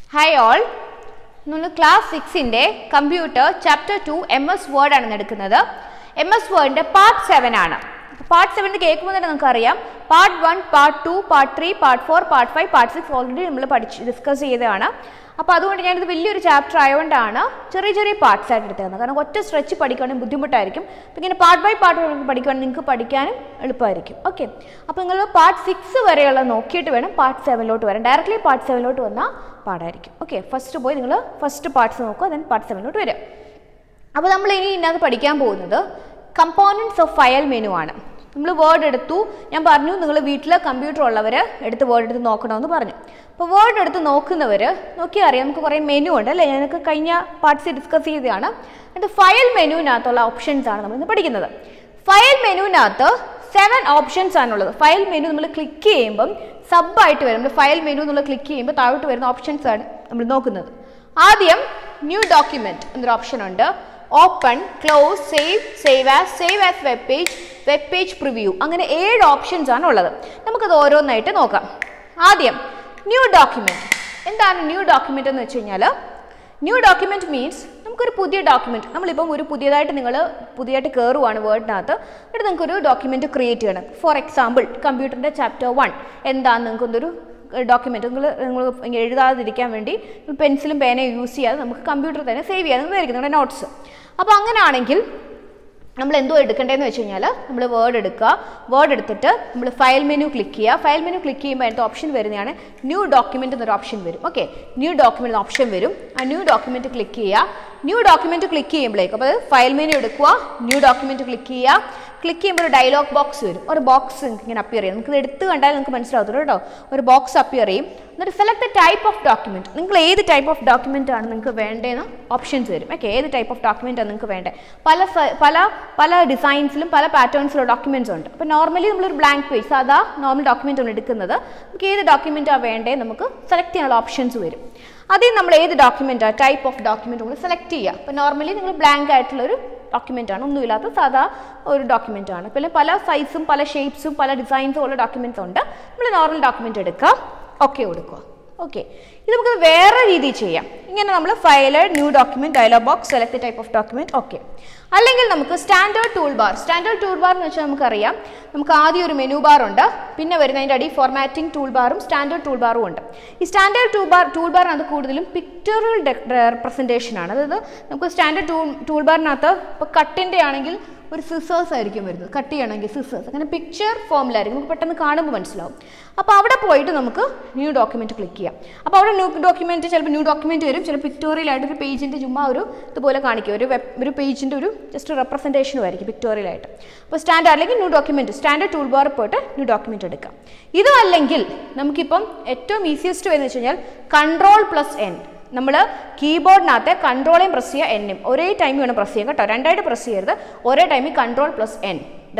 hi all നമ്മൾ class സിക്സിൻ്റെ computer chapter two M S word ആണ് എടുക്കുന്നത് എം എസ് വേർഡിൻ്റെ പാർട്ട് സെവൻ ആണ് പാർട്ട് സെവൻ കേൾക്കുമ്പോൾ തന്നെ നിങ്ങൾക്ക് അറിയാം part one part two part three part four part five part six already നമ്മൾ പഠിച്ച് ഡിസ്കസ് ചെയ്തതാണ് അപ്പോൾ അതുകൊണ്ട് ഞാനിത് വലിയൊരു ചാപ്റ്റർ ആയതുകൊണ്ടാണ് ചെറിയ ചെറിയ പാർട്സ് ആയിട്ട് എടുത്തത് കാരണം ഒറ്റ സ്ട്രെച്ച് പഠിക്കുകയാണെങ്കിൽ ബുദ്ധിമുട്ടായിരിക്കും അപ്പോൾ ഇങ്ങനെ പാർട്ട് ബൈ പാർട്ട് പഠിക്കുകയാണെങ്കിൽ നിങ്ങൾക്ക് പഠിക്കാനും എളുപ്പമായിരിക്കും ഓക്കെ അപ്പോൾ നിങ്ങൾ പാർട്ട് സിക്സ് വരെയുള്ള നോക്കിയിട്ട് വേണം പാർട്ട് സെവനിലോട്ട് വരാൻ ഡയറക്റ്റ്ലി പാർട്ട് സെവനിലോട്ട് വന്നാൽ പാടായിരിക്കും ഓക്കെ ഫസ്റ്റ് പോയി നിങ്ങൾ ഫസ്റ്റ് പാർട്സ് നോക്കുക ദെൻ പാർട്ട് സെവനിലോട്ട് വരിക അപ്പോൾ നമ്മൾ ഇനി ഇതിനകത്ത് പഠിക്കാൻ പോകുന്നത് കമ്പോണൻസ് ഓഫ് ഫയൽ മെനു ആണ് നമ്മൾ വേർഡ് എടുത്തു ഞാൻ പറഞ്ഞു നിങ്ങൾ വീട്ടിൽ കമ്പ്യൂട്ടർ ഉള്ളവർ എടുത്ത് വേർഡ് എടുത്ത് നോക്കണമെന്ന് പറഞ്ഞു അപ്പോൾ വേർഡ് എടുത്ത് നോക്കുന്നവർ നോക്കിയാൽ അറിയാം നമുക്ക് കുറേ മെനു ഉണ്ട് അല്ലേ ഞാനൊക്കെ കഴിഞ്ഞ പാർട്സ് ഡിസ്കസ് ചെയ്തതാണ് എന്നിട്ട് ഫയൽ മെനുവിനകത്തുള്ള ഓപ്ഷൻസ് ആണ് നമ്മൾ ഇന്ന് പഠിക്കുന്നത് ഫയൽ മെനുവിനകത്ത് സെവൻ ഓപ്ഷൻസ് ആണുള്ളത് ഫയൽ മെനു നമ്മൾ ക്ലിക്ക് ചെയ്യുമ്പം സബായിട്ട് വരും നമ്മൾ ഫയൽ മെനു നമ്മൾ ക്ലിക്ക് ചെയ്യുമ്പോൾ താഴോട്ട് വരുന്ന ഓപ്ഷൻസ് ആണ് നമ്മൾ നോക്കുന്നത് ആദ്യം ന്യൂ ഡോക്യുമെന്റ് എന്നൊരു ഓപ്ഷൻ ഉണ്ട് open close save save as save as web page web page preview അങ്ങനെ ഏഴ് ഓപ്ഷൻസ് ആണ് ഉള്ളത് നമുക്കത് ഓരോന്നായിട്ട് നോക്കാം ആദ്യം ന്യൂ ഡോക്യുമെന്റ് എന്താണ് ന്യൂ ഡോക്യുമെന്റ് എന്ന് വെച്ച് കഴിഞ്ഞാൽ ന്യൂ ഡോക്യുമെന്റ് മീൻസ് നമുക്കൊരു പുതിയ ഡോക്യുമെന്റ് നമ്മളിപ്പം ഒരു പുതിയതായിട്ട് നിങ്ങൾ പുതിയതായിട്ട് കയറുവാണ് വേർഡിനകത്ത് എന്നിട്ട് നിങ്ങൾക്ക് ഒരു ഡോക്യുമെന്റ് ക്രിയേറ്റ് ചെയ്യണം ഫോർ എക്സാമ്പിൾ കമ്പ്യൂട്ടറിൻ്റെ ചാപ്റ്റർ വൺ എന്താണെന്ന് നിങ്ങൾക്ക് എന്തൊരു ഡോക്യുമെന്റ് നിങ്ങൾ നിങ്ങൾ എഴുതാതിരിക്കാൻ വേണ്ടി പെൻസിലും പേനയും യൂസ് ചെയ്യാതെ നമുക്ക് കമ്പ്യൂട്ടറിൽ തന്നെ സേവ് ചെയ്യാൻ നിങ്ങളായിരിക്കും നിങ്ങളുടെ നോട്ട്സ് അപ്പോൾ അങ്ങനെയാണെങ്കിൽ നമ്മൾ എന്തോ എടുക്കേണ്ടതെന്ന് വെച്ച് കഴിഞ്ഞാൽ നമ്മൾ വേർഡ് എടുക്കുക വേർഡ് എടുത്തിട്ട് നമ്മൾ ഫയൽ മെനു ക്ലിക്ക് ചെയ്യുക ഫയൽ മെനു ക്ലിക്ക് ചെയ്യുമ്പോൾ അതിൻ്റെ ഓപ്ഷൻ വരുന്നതാണ് ന്യൂ ഡോക്യുമെൻ്റ് എന്നൊരു ഓപ്ഷൻ വരും ഓക്കെ ന്യൂ ഡോക്യുമെൻ്റ് ഓപ്ഷൻ വരും ആ ന്യൂ ഡോക്യുമെൻറ്റ് ക്ലിക്ക് ചെയ്യുക ന്യൂ ഡോക്യുമെൻറ്റ് ക്ലിക്ക് ചെയ്യുമ്പോഴേക്കും അപ്പോൾ ഫയൽ മെനു എടുക്കുക ന്യൂ ഡോക്യുമെൻറ്റ് ക്ലിക്ക് ചെയ്യുക ക്ലിക്ക് ചെയ്യുമ്പോൾ ഒരു ഡയലോഗ് ബോക്സ് വരും ഒരു ബോക്സ് ഇങ്ങനെ അപ്പിയർ ചെയ്യും നമുക്ക് എടുത്ത് കണ്ടാൽ നിങ്ങൾക്ക് മനസ്സിലാവത്തുള്ളൂ കേട്ടോ ഒരു ബോക്സ് അപ്പിയർ ചെയ്യും എന്നിട്ട് select the type of document നിങ്ങൾ ഏത് ടൈപ്പ് ഓഫ് ഡോക്യുമെൻ്റ് ആണ് നിങ്ങൾക്ക് വേണ്ടതെന്ന് ഓപ്ഷൻസ് വരും ഓക്കെ ഏത് ടൈപ്പ് ഓഫ് ഡോക്യുമെൻ്റ് ആണ് നിങ്ങൾക്ക് വേണ്ടത് പല പല പല ഡിസൈൻസിലും പല പാറ്റേൺസിലുള്ള ഡോക്യുമെൻറ്റ്സ് ഉണ്ട് അപ്പോൾ നോർമലി നമ്മളൊരു ബ്ലാങ്ക് പേജ് സാധാ നോർമൽ ഡോക്യുമെൻ്റ് ആണ് എടുക്കുന്നത് നമുക്ക് ഏത് ഡോക്യുമെൻ്റാണ് വേണ്ടത് നമുക്ക് സെലക്ട് ചെയ്യാനുള്ള ഓപ്ഷൻസ് വരും അതിൽ നമ്മൾ ഏത് ഡോക്യുമെൻ്റാണ് ടൈപ്പ് ഓഫ് ഡോക്യുമെൻറ്റ് നമ്മൾ സെലക്ട് ചെയ്യുക അപ്പോൾ നോർമലി നിങ്ങൾ ബ്ലാങ്ക് ആയിട്ടുള്ളൊരു ഡോക്യുമെൻ്റ് ആണ് ഒന്നുമില്ലാത്ത സാധാ ഒരു ഡോക്യുമെൻ്റ് ആണ് പിന്നെ പല സൈസും പല ഷേപ്സും പല ഡിസൈൻസും ഉള്ള ഡോക്യുമെൻറ്റ്സ് ഉണ്ട് നമ്മൾ നോർമൽ ഡോക്യുമെൻ്റ് എടുക്കുക ഓക്കെ കൊടുക്കുക ഓക്കെ ഇത് നമുക്ക് വേറെ രീതിയിൽ ചെയ്യാം ഇങ്ങനെ നമ്മൾ file new document dialog box select type of document okay അല്ലെങ്കിൽ നമുക്ക് standard tool bar standard tool bar എന്ന് വെച്ചാൽ നമുക്കറിയാം നമുക്ക് ആദ്യം ഒരു മെനു ബാർ ഉണ്ട് പിന്നെ വരുന്നതിൻ്റെ അടി ഫോർമാറ്റിംഗ് ടൂൾ ബാറും സ്റ്റാൻഡേർഡ് ടൂൾ ബാറും ഉണ്ട് ഈ സ്റ്റാൻഡേർഡ് ടൂൾ ബാർ ടൂൾ ബാറിനകത്ത് കൂടുതലും പിക്ചറൽ റെപ്രസെൻറ്റേഷൻ ആണ് അതായത് നമുക്ക് സ്റ്റാൻഡേർഡ് ടൂൾ ടൂൾ ബാറിനകത്ത് ഇപ്പോൾ കട്ടിൻ്റെ ആണെങ്കിൽ ഒരു സിസേഴ്സ് ആയിരിക്കും വരുന്നത് കട്ട് ചെയ്യണമെങ്കിൽ സിസേഴ്സ് അങ്ങനെ പിക്ചർ ഫോമിലായിരിക്കും നമുക്ക് പെട്ടെന്ന് കാണുമ്പോൾ മനസ്സിലാവും അപ്പോൾ അവിടെ പോയിട്ട് നമുക്ക് ന്യൂ ഡോക്യുമെൻറ്റ് ക്ലിക്ക് ചെയ്യാം അപ്പോൾ അവിടെ ന്യൂ ഡോക്യുമെൻറ്റ് ചിലപ്പോൾ ന്യൂ ഡോക്യുമെൻറ്റ് വരും ചില പിക്ടോറിയലായിട്ട് ഒരു പേജിൻ്റെ ചുമ്മാ ഒരു ഇതുപോലെ കാണിക്കും ഒരു വെബ് ഒരു പേജിൻ്റെ ഒരു ജസ്റ്റ് റെപ്രസെൻറ്റേഷനും ആയിരിക്കും പിക്ടോറിയലായിട്ട് അപ്പോൾ സ്റ്റാൻഡേർഡ് അല്ലെങ്കിൽ ന്യൂ ഡോക്യുമെൻറ്റ് സ്റ്റാൻഡേർഡ് ടൂൾ ബാറിൽ പോയിട്ട് ന്യൂ ഡോക്യുമെൻറ്റ് എടുക്കാം ഇതും അല്ലെങ്കിൽ നമുക്കിപ്പം ഏറ്റവും ഈസിയസ്റ്റ് വരുന്നത് വെച്ച് കഴിഞ്ഞാൽ കൺട്രോൾ പ്ലസ് എൻ നമ്മൾ കീബോർഡിനകത്ത് കൺട്രോളേയും പ്രസ് ചെയ്യുക എന്നും ഒരേ ടൈമിൽ വേണം പ്രസ് ചെയ്യാം കേട്ടോ രണ്ടായിട്ട് പ്രസ് ചെയ്യരുത് ഒരേ ടൈമിൽ കൺട്രോൾ പ്ലസ് എൻ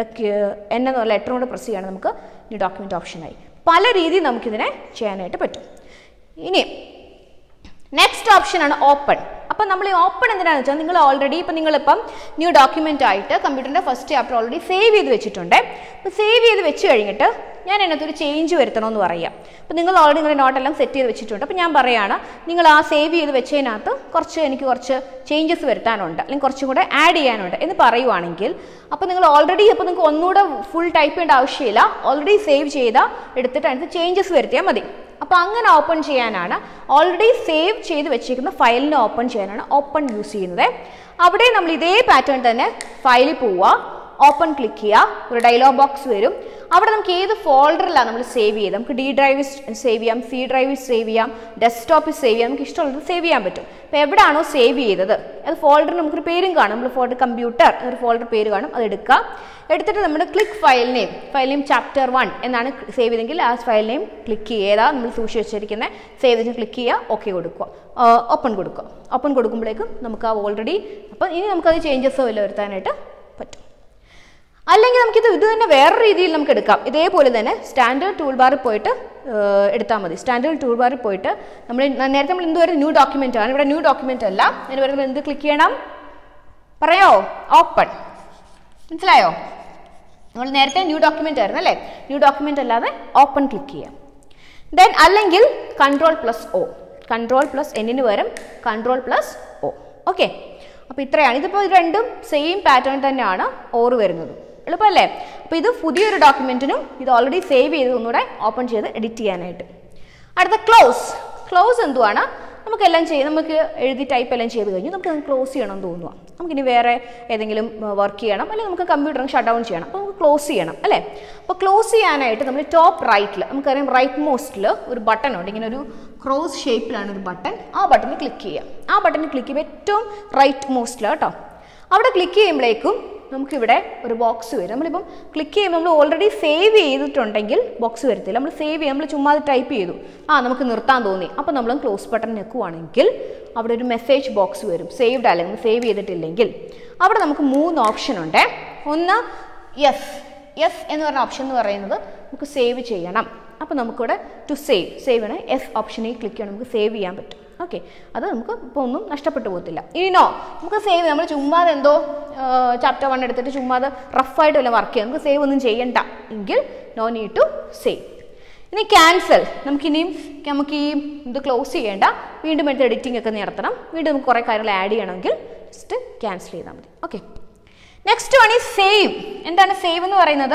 എൻ എന്ന ലെറ്റർ കൊണ്ട് പ്രസ് ചെയ്യണം നമുക്ക് ഈ ഡോക്യുമെൻ്റ് ഓപ്ഷനായി പല രീതിയിൽ നമുക്കിതിനെ ചെയ്യാനായിട്ട് പറ്റും ഇനി നെക്സ്റ്റ് ഓപ്ഷനാണ് ഓപ്പൺ അപ്പം നമ്മൾ ഈ ഓപ്പൺ എന്തിനാണെന്ന് വെച്ചാൽ നിങ്ങൾ ഓൾറെഡി ഇപ്പം നിങ്ങളിപ്പം ന്യൂ ഡോക്യുമെൻ്റ് ആയിട്ട് കമ്പ്യൂട്ടറിൻ്റെ ഫസ്റ്റ് ചാപ്റ്റർ ഓൾറെഡി സേവ് ചെയ്ത് വെച്ചിട്ടുണ്ട് അപ്പോൾ സേവ് ചെയ്ത് വെച്ച് കഴിഞ്ഞിട്ട് ഞാൻ അതിനകത്തൊരു ചേഞ്ച് വരുത്തണമെന്ന് പറയാം അപ്പോൾ നിങ്ങൾ ഓൾറെഡി നിങ്ങളുടെ നോട്ടെല്ലാം സെറ്റ് ചെയ്ത് വെച്ചിട്ടുണ്ട് അപ്പോൾ ഞാൻ പറയുകയാണ് നിങ്ങൾ ആ സേവ് ചെയ്ത് വെച്ചതിനകത്ത് കുറച്ച് എനിക്ക് കുറച്ച് ചേഞ്ചസ് വരുത്താനുണ്ട് അല്ലെങ്കിൽ കുറച്ചും കൂടെ ആഡ് ചെയ്യാനുണ്ട് എന്ന് പറയുവാണെങ്കിൽ അപ്പോൾ നിങ്ങൾ ഓൾറെഡി അപ്പോൾ നിങ്ങൾക്ക് ഒന്നുകൂടെ ഫുൾ ടൈപ്പ് ചെയ്യേണ്ട ആവശ്യമില്ല ഓൾറെഡി സേവ് ചെയ്ത എടുത്തിട്ട് അതിനകത്ത് ചേഞ്ചസ് വരുത്തിയാൽ മതി അപ്പോൾ അങ്ങനെ ഓപ്പൺ ചെയ്യാനാണ് ഓൾറെഡി സേവ് ചെയ്ത് വെച്ചിരിക്കുന്ന ഫയലിനെ ഓപ്പൺ ചെയ്യാനാണ് ഓപ്പൺ യൂസ് ചെയ്യുന്നത് അവിടെ നമ്മൾ ഇതേ പാറ്റേൺ തന്നെ ഫയലിൽ പോവുക ഓപ്പൺ ക്ലിക്ക് ചെയ്യുക ഒരു ഡയലോഗ് ബോക്സ് വരും അവിടെ നമുക്ക് ഏത് ഫോൾഡറിലാണ് നമ്മൾ സേവ് ചെയ്ത് നമുക്ക് ഡി ഡ്രൈവിൽ സേവ് ചെയ്യാം സി ഡ്രൈവിൽ സേവ് ചെയ്യാം ഡെസ്ക്ടോപ്പിൽ സേവ് ചെയ്യാം നമുക്ക് ഇഷ്ടമുള്ളത് സേവ് ചെയ്യാൻ പറ്റും അപ്പോൾ എവിടെയാണോ സേവ് ചെയ്തത് അത് ഫോൾഡറിന് നമുക്കൊരു പേരും കാണും നമ്മൾ ഫോൾഡർ കമ്പ്യൂട്ടർ ഒരു ഫോൾഡർ പേര് കാണും അത് എടുക്കുക എടുത്തിട്ട് നമ്മൾ click file name file name chapter one എന്നാണ് സേവ് ചെയ്തെങ്കിൽ ആ ഫയൽ നെയിം ക്ലിക്ക് ചെയ്താൽ നമ്മൾ സൂക്ഷിച്ച് വെച്ചിരിക്കുന്നത് സേവ് ചെയ്ത് ക്ലിക്ക് ചെയ്യുക ഓക്കെ കൊടുക്കുക ഓപ്പൺ കൊടുക്കുക ഓപ്പൺ കൊടുക്കുമ്പോഴേക്കും നമുക്ക് ആ ഓൾറെഡി അപ്പോൾ ഇനി നമുക്കത് ചേഞ്ചസോ വല്ല വരുത്താനായിട്ട് പറ്റും അല്ലെങ്കിൽ നമുക്കിത് ഇത് തന്നെ വേറെ രീതിയിൽ നമുക്ക് എടുക്കാം ഇതേപോലെ തന്നെ സ്റ്റാൻഡേർഡ് ടൂൾ ബാറിൽ പോയിട്ട് എടുത്താൽ മതി സ്റ്റാൻഡേർഡ് ടൂൾ ബാറിൽ പോയിട്ട് നമ്മൾ നേരത്തെ നമ്മൾ എന്ത് വരും ന്യൂ ഡോക്യുമെൻ്റ് ആണ് ഇവിടെ ന്യൂ ഡോക്യുമെൻ്റ് അല്ല അതിന് പറയുമ്പോൾ എന്ത് ക്ലിക്ക് ചെയ്യണം പറയോ ഓപ്പൺ മനസ്സിലായോ നമ്മൾ നേരത്തെ ന്യൂ ഡോക്യുമെൻ്റ് ആയിരുന്നു അല്ലേ ന്യൂ ഡോക്യുമെൻ്റ് അല്ലാതെ ഓപ്പൺ ക്ലിക്ക് ചെയ്യാം ദെൻ അല്ലെങ്കിൽ control plus O control plus എന്നിന് പകരം കൺട്രോൾ പ്ലസ് ഒ ഓക്കെ അപ്പോൾ ഇത്രയാണ് ഇതിപ്പോൾ ഇത് രണ്ടും സെയിം പാറ്റേൺ തന്നെയാണ് ഓർ വരുന്നത് എളുപ്പമല്ലേ അപ്പോൾ ഇത് പുതിയൊരു ഡോക്യുമെൻറ്റിനും ഇത് ഓൾറെഡി സേവ് ചെയ്ത് ഒന്നുകൂടെ ഓപ്പൺ ചെയ്ത് എഡിറ്റ് ചെയ്യാനായിട്ട് അടുത്ത ക്ലോസ് ക്ലോസ് എന്തുവാണ് നമുക്കെല്ലാം ചെയ്ത് നമുക്ക് എഴുതി ടൈപ്പ് എല്ലാം ചെയ്ത് കഴിഞ്ഞ് നമുക്ക് ക്ലോസ് ചെയ്യണം എന്ന് തോന്നുക നമുക്കിനി വേറെ ഏതെങ്കിലും വർക്ക് ചെയ്യണം അല്ലെങ്കിൽ നമുക്ക് കമ്പ്യൂട്ടർ ഷട്ട് ഡൗൺ ചെയ്യണം അപ്പോൾ നമുക്ക് ക്ലോസ് ചെയ്യണം അല്ലേ അപ്പോൾ ക്ലോസ് ചെയ്യാനായിട്ട് നമ്മൾ ടോപ്പ് റൈറ്റിൽ നമുക്കറിയാം റൈറ്റ് മോസ്റ്റിൽ ഒരു ബട്ടൺ ഉണ്ട് ഇങ്ങനെ ഒരു ക്രോസ് ഷേപ്പിലാണ് ഒരു ബട്ടൺ ആ ബട്ടണിൽ ക്ലിക്ക് ചെയ്യാം ആ ബട്ടണിൽ ക്ലിക്ക് ചെയ്യുമ്പോൾ ഏറ്റവും റൈറ്റ് മോസ്റ്റിൽ കേട്ടോ അവിടെ ക്ലിക്ക് ചെയ്യുമ്പോഴേക്കും നമുക്കിവിടെ ഒരു ബോക്സ് വരും നമ്മളിപ്പം ക്ലിക്ക് ചെയ്യുമ്പോൾ നമ്മൾ ഓൾറെഡി സേവ് ചെയ്തിട്ടുണ്ടെങ്കിൽ ബോക്സ് വരത്തില്ല നമ്മൾ സേവ് ചെയ്യും നമ്മൾ ചുമ്മാ ടൈപ്പ് ചെയ്തു ആ നമുക്ക് നിർത്താൻ തോന്നി അപ്പോൾ നമ്മൾ ക്ലോസ് ബട്ടൺ നിൽക്കുവാണെങ്കിൽ അവിടെ ഒരു മെസ്സേജ് ബോക്സ് വരും സേവ്ഡ് അല്ലെങ്കിൽ സേവ് ചെയ്തിട്ടില്ലെങ്കിൽ അവിടെ നമുക്ക് മൂന്ന് ഓപ്ഷൻ ഉണ്ട് ഒന്ന് യെസ് യെസ് എന്ന് പറഞ്ഞ ഓപ്ഷൻ എന്ന് പറയുന്നത് നമുക്ക് സേവ് ചെയ്യണം അപ്പോൾ നമുക്കിവിടെ ടു സേവ് സേവ് ആണ് എസ് ഓപ്ഷനിൽ ക്ലിക്ക് ചെയ്യണം നമുക്ക് സേവ് ചെയ്യാൻ പറ്റും ഓക്കെ അത് നമുക്ക് ഇപ്പോൾ ഒന്നും നഷ്ടപ്പെട്ടു പോകത്തില്ല ഇനി നോ നമുക്ക് സേവ് നമ്മൾ ചുമ്മാതെ എന്തോ ചാപ്റ്റർ വൺ എടുത്തിട്ട് ചുമ്മാതെ റഫായിട്ട് വല്ല വർക്ക് ചെയ്യാം നമുക്ക് സേവ് ഒന്നും ചെയ്യണ്ട എങ്കിൽ നോ നീഡ് ടു സേവ് ഇനി ക്യാൻസൽ നമുക്കിനിയും നമുക്ക് ഈ ഇത് ക്ലോസ് ചെയ്യേണ്ട വീണ്ടും എടുത്ത് എഡിറ്റിംഗ് ഒക്കെ നടത്തണം വീണ്ടും നമുക്ക് കുറേ കാര്യങ്ങൾ ആഡ് ചെയ്യണമെങ്കിൽ ജസ്റ്റ് ക്യാൻസൽ ചെയ്താൽ മതി ഓക്കെ നെക്സ്റ്റ് വൺ ഈ സേവ് എന്താണ് സേവ് എന്ന് പറയുന്നത്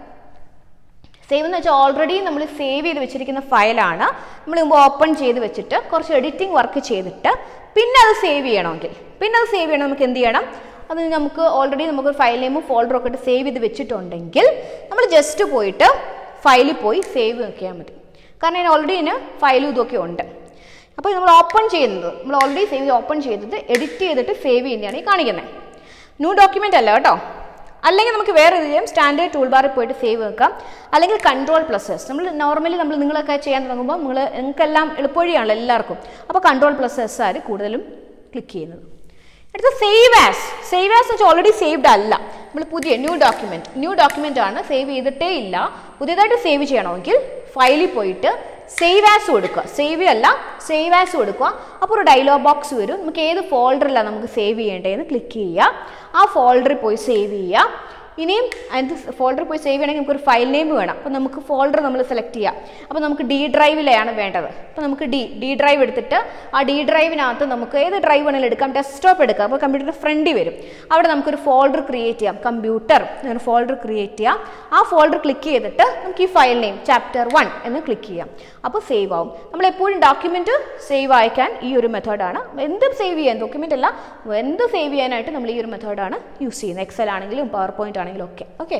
സേവ് എന്ന് വെച്ചാൽ ഓൾറെഡി നമ്മൾ സേവ് ചെയ്ത് വെച്ചിരിക്കുന്ന ഫയലാണ് നമ്മൾ മുമ്പ് ഓപ്പൺ ചെയ്ത് വെച്ചിട്ട് കുറച്ച് എഡിറ്റിംഗ് വർക്ക് ചെയ്തിട്ട് പിന്നെ അത് സേവ് ചെയ്യണമെങ്കിൽ പിന്നെ അത് സേവ് ചെയ്യണം നമുക്ക് എന്ത് ചെയ്യണം അത് നമുക്ക് ഓൾറെഡി നമുക്ക് ഫയൽ നെയിമും ഫോൾഡറും ഒക്കെ ഇട്ട് സേവ് ചെയ്ത് വെച്ചിട്ടുണ്ടെങ്കിൽ നമ്മൾ ജസ്റ്റ് പോയിട്ട് ഫയലിൽ പോയി സേവ് നോക്കിയാൽ മതി കാരണം ഞാൻ ഓൾറെഡി ഇതിന് ഫയലും ഇതൊക്കെ ഉണ്ട് അപ്പോൾ നമ്മൾ ഓപ്പൺ ചെയ്യുന്നത് നമ്മൾ ഓൾറെഡി സേവ് ഓപ്പൺ ചെയ്തിട്ട് എഡിറ്റ് ചെയ്തിട്ട് സേവ് ചെയ്യുന്നതാണ് ഈ കാണിക്കുന്നത് ന്യൂ ഡോക്യുമെൻ്റ് അല്ല കേട്ടോ അല്ലെങ്കിൽ നമുക്ക് വേറെ ഇത് ചെയ്യാം സ്റ്റാൻഡേർഡ് ടൂൾ ബാറിൽ പോയിട്ട് സേവ് വെക്കാം അല്ലെങ്കിൽ കൺട്രോൾ പ്ലസ് എസ് നമ്മൾ നോർമലി നമ്മൾ നിങ്ങളൊക്കെ ചെയ്യാൻ തുടങ്ങുമ്പോൾ നിങ്ങൾ നിങ്ങൾക്കെല്ലാം എളുപ്പവഴിയാണല്ലോ എല്ലാവർക്കും അപ്പോൾ കൺട്രോൾ പ്ലസ് എസ് ആര് കൂടുതലും ക്ലിക്ക് ചെയ്യുന്നത് അടുത്ത സേവ് ആസ് സേവ് ആസ് വെച്ചാൽ ഓൾറെഡി സേവ്ഡ് അല്ല നമ്മൾ പുതിയ ന്യൂ ഡോക്യുമെൻറ്റ് ന്യൂ ഡോക്യുമെൻ്റ് ആണ് സേവ് ചെയ്തിട്ടേ ഇല്ല പുതിയതായിട്ട് സേവ് ചെയ്യണമെങ്കിൽ ഫയലിൽ പോയിട്ട് സേവ് ആസ് കൊടുക്കുക സേവ് അല്ല സേവ് ആസ് കൊടുക്കുക അപ്പോൾ ഒരു ഡയലോഗ് ബോക്സ് വരും നമുക്ക് ഏത് ഫോൾഡറിലാണ് നമുക്ക് സേവ് ചെയ്യേണ്ടതെന്ന് ക്ലിക്ക് ചെയ്യുക ആ ഫോൾഡറിൽ പോയി സേവ് ചെയ്യുക ഇനിയും അതിൻ്റെ ഫോൾഡറിൽ പോയി സേവ് ചെയ്യണമെങ്കിൽ നമുക്കൊരു ഫയൽ നെയിം വേണം അപ്പോൾ നമുക്ക് ഫോൾഡർ നമ്മൾ സെലക്ട് ചെയ്യാം അപ്പോൾ നമുക്ക് ഡി ഡ്രൈവിലാണ് വേണ്ടത് അപ്പോൾ നമുക്ക് ഡി ഡി ഡ്രൈവ് എടുത്തിട്ട് ആ ഡി ഡ്രൈവിനകത്ത് നമുക്ക് ഏത് ഡ്രൈവ് വേണമെങ്കിലും എടുക്കാം ഡെസ്ക്ടോപ്പ് എടുക്കാം അപ്പോൾ കമ്പ്യൂട്ടറിൻ്റെ ഫ്രണ്ടിൽ വരും അവിടെ നമുക്കൊരു ഫോൾഡർ ക്രിയേറ്റ് ചെയ്യാം കമ്പ്യൂട്ടർ എന്നൊരു ഫോൾഡർ ക്രിയേറ്റ് ചെയ്യാം ആ ഫോൾഡർ ക്ലിക്ക് ചെയ്തിട്ട് നമുക്ക് ഈ ഫയൽ നെയിം ചാപ്റ്റർ വൺ എന്ന് ക്ലിക്ക് ചെയ്യാം അപ്പോൾ സേവ് ആവും നമ്മൾ എപ്പോഴും ഡോക്യുമെൻറ്റ് സേവ് അയക്കാൻ ഈ ഒരു മെത്തേഡാണ് എന്ത് സേവ് ചെയ്യാൻ ഡോക്യുമെൻ്റ് അല്ല എന്ത് സേവ് ചെയ്യാനായിട്ട് നമ്മൾ ഈ ഒരു മെത്തേഡാണ് യൂസ് ചെയ്യുന്നത് എക്സൽ ആണെങ്കിലും പവർ പോയിന്റ് ആണെങ്കിലും ഒക്കെ ഓക്കെ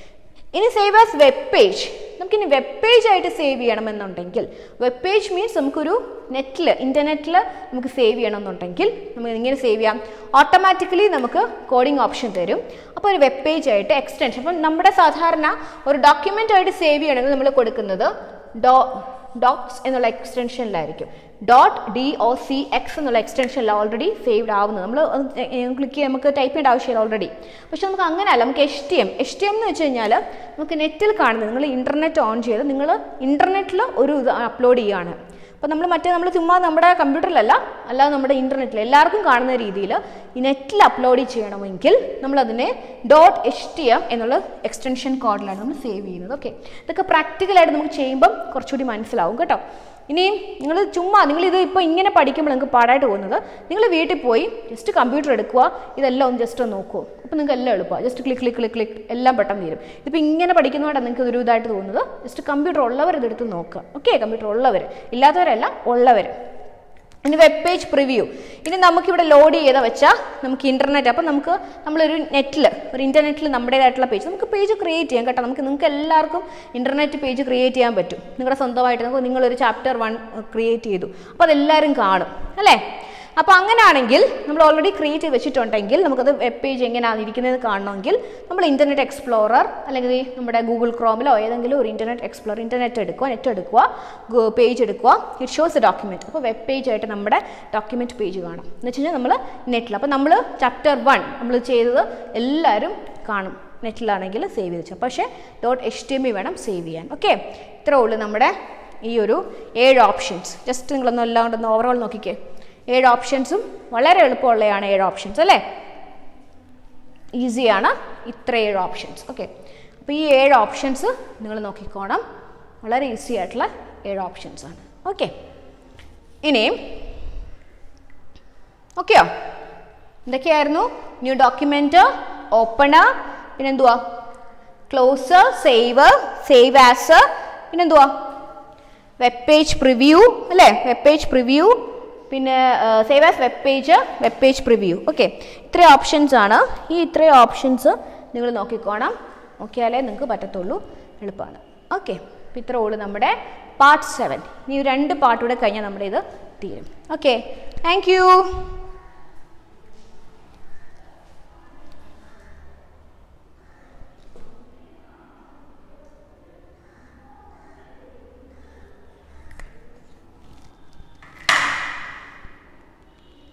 ഇനി സേവ് ആസ് വെബ് പേജ് നമുക്കിനി വെബ് പേജ് ആയിട്ട് സേവ് ചെയ്യണമെന്നുണ്ടെങ്കിൽ വെബ് പേജ് മീൻസ് നമുക്കൊരു നെറ്റിൽ ഇൻ്റർനെറ്റിൽ നമുക്ക് സേവ് ചെയ്യണമെന്നുണ്ടെങ്കിൽ നമുക്ക് ഇങ്ങനെ സേവ് ചെയ്യാം ഓട്ടോമാറ്റിക്കലി നമുക്ക് കോഡിംഗ് ഓപ്ഷൻ തരും അപ്പോൾ ഒരു വെബ് പേജ് ആയിട്ട് എക്സ്റ്റൻഷൻ അപ്പം നമ്മുടെ സാധാരണ ഒരു ഡോക്യുമെൻ്റ് ആയിട്ട് സേവ് ചെയ്യണമെങ്കിൽ നമ്മൾ കൊടുക്കുന്നത് ഡോ ഡോക്സ് എന്നുള്ള എക്സ്റ്റൻഷനിലായിരിക്കും dot D O C X എന്നുള്ള എക്സ്റ്റൻഷനിൽ ഓൾറെഡി സേവ്ഡ് ആവുന്നത് നമ്മൾ ക്ലിക്ക് ചെയ്യാൻ നമുക്ക് ടൈപ്പ് ചെയ്യേണ്ട ആവശ്യമില്ല ഓൾറെഡി പക്ഷെ നമുക്ക് അങ്ങനെയല്ല നമുക്ക് H T M H T M എന്ന് വെച്ച് കഴിഞ്ഞാൽ നമുക്ക് നെറ്റിൽ കാണുന്നത് നിങ്ങൾ ഇൻ്റർനെറ്റ് ഓൺ ചെയ്ത് നിങ്ങൾ ഇൻ്റർനെറ്റിൽ ഒരു ഇത് അപ്ലോഡ് ചെയ്യുകയാണ് അപ്പോൾ നമ്മൾ മറ്റേ നമ്മൾ ചുമ്മാ നമ്മുടെ കമ്പ്യൂട്ടറിലല്ല അല്ലാതെ നമ്മുടെ ഇൻ്റർനെറ്റിൽ എല്ലാവർക്കും കാണുന്ന രീതിയിൽ ഈ നെറ്റിൽ അപ്ലോഡ് ചെയ്യണമെങ്കിൽ നമ്മളതിനെ ഡോട്ട് എച്ച് ടി എം എന്നുള്ള എക്സ്റ്റൻഷൻ കോഡിലാണ് നമ്മൾ സേവ് ചെയ്യുന്നത് ഓക്കെ ഇതൊക്കെ പ്രാക്ടിക്കലായിട്ട് നമുക്ക് ചെയ്യുമ്പം കുറച്ചുകൂടി മനസ്സിലാവും കേട്ടോ ഇനിയും നിങ്ങൾ ചുമ്മാ നിങ്ങൾ ഇത് ഇപ്പോൾ ഇങ്ങനെ പഠിക്കുമ്പോൾ നിങ്ങൾക്ക് പാടായിട്ട് പോകുന്നത് നിങ്ങൾ വീട്ടിൽ പോയി ജസ്റ്റ് കമ്പ്യൂട്ടർ എടുക്കുക ഇതെല്ലാം ഒന്ന് ജസ്റ്റ് ഒന്ന് നോക്കൂ അപ്പോൾ നിങ്ങൾക്ക് എല്ലാം എളുപ്പമാണ് just click click click click എല്ലാം പെട്ടെന്ന് തീരും ഇതിപ്പോൾ ഇങ്ങനെ പഠിക്കുന്നതുകൊണ്ടാണ് നിങ്ങൾക്ക് ഒരു ഇതായിട്ട് തോന്നുന്നത് ജസ്റ്റ് കമ്പ്യൂട്ടർ ഉള്ളവർ ഇതെടുത്ത് നോക്കുക ഓക്കെ കമ്പ്യൂട്ടർ ഉള്ളവർ ഇല്ലാത്തവരല്ല ഉള്ളവർ ഇനി വെബ് പേജ് പ്രിവ്യൂ ഇനി നമുക്കിവിടെ ലോഡ് ചെയ്ത വെച്ചാൽ നമുക്ക് ഇൻ്റർനെറ്റ് അപ്പോൾ നമുക്ക് നമ്മളൊരു നെറ്റിൽ ഒരു ഇൻ്റർനെറ്റിൽ നമ്മുടേതായിട്ടുള്ള പേജ് നമുക്ക് പേജ് ക്രിയേറ്റ് ചെയ്യാം കേട്ടോ നമുക്ക് നിങ്ങൾക്ക് എല്ലാവർക്കും ഇൻ്റർനെറ്റ് പേജ് ക്രിയേറ്റ് ചെയ്യാൻ പറ്റും നിങ്ങളുടെ സ്വന്തമായിട്ട് നമുക്ക് നിങ്ങളൊരു ചാപ്റ്റർ വൺ ക്രിയേറ്റ് ചെയ്തു അപ്പോൾ അതെല്ലാവരും കാണും അല്ലേ അപ്പോൾ അങ്ങനെയാണെങ്കിൽ നമ്മൾ ഓൾറെഡി ക്രിയേറ്റ് ചെയ്ത് വെച്ചിട്ടുണ്ടെങ്കിൽ നമുക്കത് വെബ് പേജ് എങ്ങനെയാണ് ഇരിക്കുന്നത് കാണണമെങ്കിൽ നമ്മൾ ഇൻ്റർനെറ്റ് എക്സ്പ്ലോറർ അല്ലെങ്കിൽ നമ്മുടെ ഗൂഗിൾ ക്രോമിലോ ഏതെങ്കിലും ഒരു ഇൻ്റർനെറ്റ് എക്സ്പ്ലോറർ ഇൻ്റർനെറ്റ് എടുക്കുക നെറ്റ് എടുക്കുക പേജ് എടുക്കുക ഇറ്റ് ഷോസ് എ ഡോക്യുമെൻറ്റ് അപ്പോൾ വെബ് പേജ് ആയിട്ട് നമ്മുടെ ഡോക്യുമെൻറ്റ് പേജ് കാണും എന്ന് വെച്ച് കഴിഞ്ഞാൽ നമ്മൾ നെറ്റിൽ അപ്പോൾ നമ്മൾ ചാപ്റ്റർ വൺ നമ്മൾ ചെയ്തത് എല്ലാവരും കാണും നെറ്റിലാണെങ്കിൽ സേവ് ചെയ്ത് വെച്ചാൽ പക്ഷേ ഡോട്ട് എച്ച് ടി എം വേണം സേവ് ചെയ്യാൻ ഓക്കെ ഇത്രേ ഉള്ളൂ നമ്മുടെ ഈ ഒരു ഏഴ് ഓപ്ഷൻസ് ജസ്റ്റ് നിങ്ങളൊന്ന് എല്ലാം കൊണ്ടൊന്ന് ഓവറോൾ നോക്കിക്കേ ഏഴ് ഓപ്ഷൻസും വളരെ എളുപ്പമുള്ളതാണ് ഏഴ് ഓപ്ഷൻസ് അല്ലേ ഈസിയാണ് ഇത്ര ഏഴ് ഓപ്ഷൻസ് ഓക്കെ അപ്പോൾ ഈ ഏഴ് ഓപ്ഷൻസ് നിങ്ങൾ നോക്കിക്കോണം വളരെ ഈസി ആയിട്ടുള്ള ഏഴ് ഓപ്ഷൻസ് ആണ് ഓക്കെ ഇനി ഓക്കെയോ എന്തൊക്കെയായിരുന്നു ന്യൂ ഡോക്യുമെന്റ് ഓപ്പണർ പിന്നെന്തുവാ ക്ലോസ് സേവ് സേവ് ആസ് പിന്നെന്തുവാ വെബ് പേജ് പ്രിവ്യൂ അല്ലേ വെബ് പേജ് പ്രിവ്യൂ പിന്നെ save as web page web page preview okay ഇത്രയും ഓപ്ഷൻസ് ആണ് ഈ ഇത്രയും ഓപ്ഷൻസ് നിങ്ങൾ നോക്കിക്കോണം നോക്കിയാലേ നിങ്ങൾക്ക് പറ്റത്തുള്ളൂ എളുപ്പമാണ് ഓക്കെ അപ്പോൾ ഇത്ര ഉള്ളൂ നമ്മുടെ പാർട്ട് സെവൻ ഇനി രണ്ട് പാർട്ട് കൂടെ കഴിഞ്ഞാൽ നമ്മുടെ ഇത് തീരും ഓക്കെ താങ്ക് യു